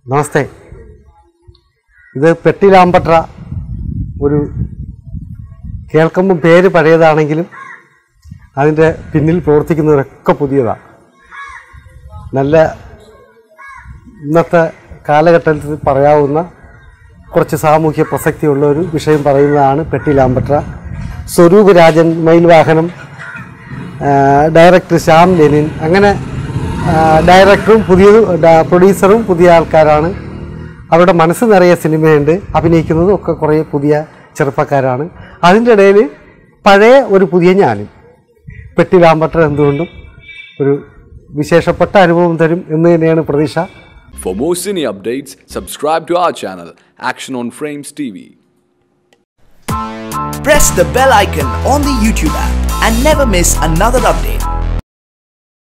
നമസ്തേ ഇത് പെട്ടിലാമ്പട്ര ഒരു കേൾക്കുമ്പം പേര് പഴയതാണെങ്കിലും അതിൻ്റെ പിന്നിൽ പ്രവർത്തിക്കുന്നവരൊക്കെ പുതിയതാണ് നല്ല ഇന്നത്തെ കാലഘട്ടത്തിൽ പറയാവുന്ന കുറച്ച് സാമൂഹ്യ പ്രസക്തിയുള്ള ഒരു വിഷയം പറയുന്നതാണ് പെട്ടിലാമ്പട്ര സ്വരൂപ് രാജൻ മയിൽവാഹനം ആ, ഡയറക്ടർ ശ്യാം ലെനിൻ അങ്ങനെ ആ, ഡയറക്ടറും പുതിയ ഡ- പ്രൊഡ്യൂസറും പുതിയ ആൾക്കാരാണ് അവരുടെ മനസ്സ് നിറയെ സിനിമയുണ്ട് അഭിനയിക്കുന്നതും ഒക്കെ കുറേ പുതിയ ചെറുപ്പക്കാരാണ് അതിൻ്റെ ഇടയിൽ പഴയ ഒരു പുതിയ ഞാനും പെട്ടിലാമ്പട്ടർ എന്തുകൊണ്ടും ഒരു വിശേഷപ്പെട്ട അനുഭവം തരും എന്ന് തന്നെയാണ് പ്രതീക്ഷ For more cine updates, subscribe to our channel, Action on Frames TV. Press the bell icon on the YouTube app and never miss another update.